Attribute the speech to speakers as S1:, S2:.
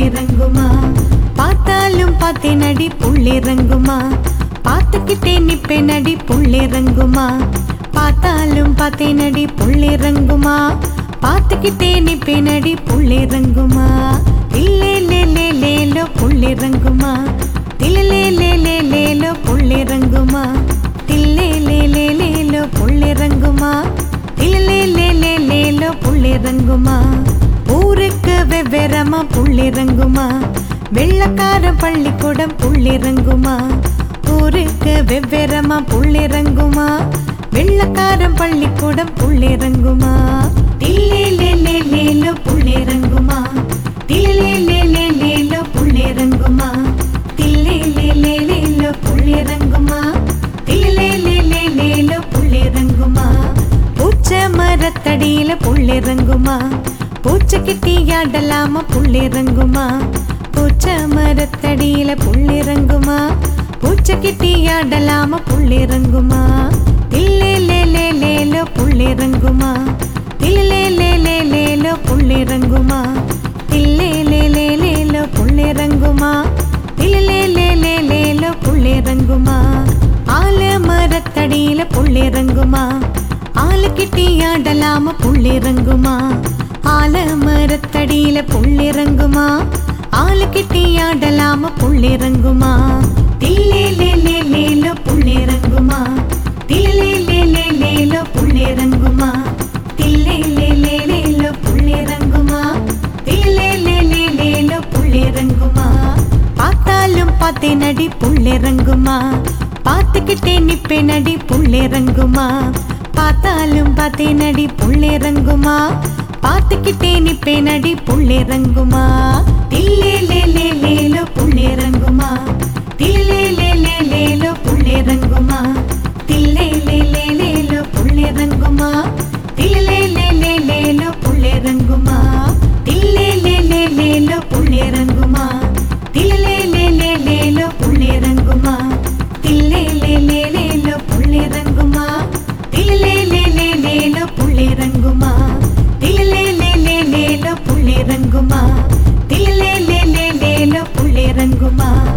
S1: புள்ளிறங்குமா பார்த்தாலும் பார்த்தேன் அடி புள்ளிறங்குமா பார்த்துக்கிட்டே நிப்பேன் அடி புள்ளிறங்குமா பார்த்தாலும் பார்த்தேன் அடி புள்ளிறங்குமா பார்த்துக்கிட்டே நிப்பேன் அடி புள்ளிறங்குமா தில்லே லே லே லேலோ புள்ளிறங்குமா தில்லே லே லே லேலோ புள்ளிறங்குமா தில்லே லே லே லேலோ புள்ளிறங்குமா தில்லே லே லே லேலோ புள்ளிறங்குமா ஊருக்கு வெவ்வேறமா புள்ளிறங்குமா வெள்ளக்கார பள்ளிக்கூடம் புள்ளிறங்குமா ஊருக்கு வெவ்வேறமா புள்ளிறங்குமா வெள்ளக்காரன் பள்ளிக்கூடம் புள்ளிறங்குமா தில்லே லே லே லேலோ புள்ளிறங்குமா தில்லே லே லே லேலோ புள்ளிறங்குமா தில்லே லே லே லேலோ புள்ளிறங்குமா தில்லே லே லே லேலோ புள்ளிறங்குமா பூச்சை மரத்தடியில புள்ளிறங்குமா பூச்சை கிட்டியாடலாம புள்ளிறங்குமா பூச்சை மரத்தடியில புள்ளிறங்குமா பூச்சை கிட்டியாடலாம புள்ளிறங்குமா தில்லே லே லே லேலோ புள்ளிறங்குமா தில்லே லே லே லேலோ புள்ளிறங்குமா தில்லே லே லே லேலோ புள்ளிறங்குமா தில்லே லே லே லேலோ புள்ளிறங்குமா ஆல மரத்தடியில புள்ளிறங்குமா ஆளு கிட்டியாடலாம புள்ளிறங்குமா ஆல மரத்தடியில புள்ளிறங்குமா ஆளு கிட்டியாடலாம புள்ளிறங்குமா தில்லே லே லே லேலோ புள்ளிறங்குமா தில்லே லே லே லேலோ புள்ளிறங்குமா தில்லே லே லே லேலோ புள்ளிறங்குமா தில்லே லே லே லேலோ புள்ளிறங்குமா பார்த்தாலும் பார்த்தேன் அடி புள்ளிறங்குமா பார்த்துக்கிட்டே நிப்பேன் அடி புள்ளிறங்குமா பார்த்தாலும் பார்த்தேன் அடி புள்ளிறங்குமா பார்த்துக்கிட்டே நிப்பேன் அடி புள்ளிறங்குமா தில்லே லே லே லேலோ புள்ளிறங்குமா தில்லே லே லே லேலோ புள்ளிறங்குமா தில்லே லே லே லேலோ புள்ளிறங்குமா தில்லே லே லே லேலோ புள்ளிறங்குமா தில்லே லே லே லேலோ புள்ளிறங்குமா தில்லே லே லே லேலோ புள்ளிறங்குமா தில்லே லே லே லேலோ புள்ளிறங்குமா தில்லே லே லே லேலோ புள்ளிறங்குமா தில்லே லே லே லேலோ புள்ளிறங்குமா தில்லே லே லே லேலோ புள்ளிறங்குமா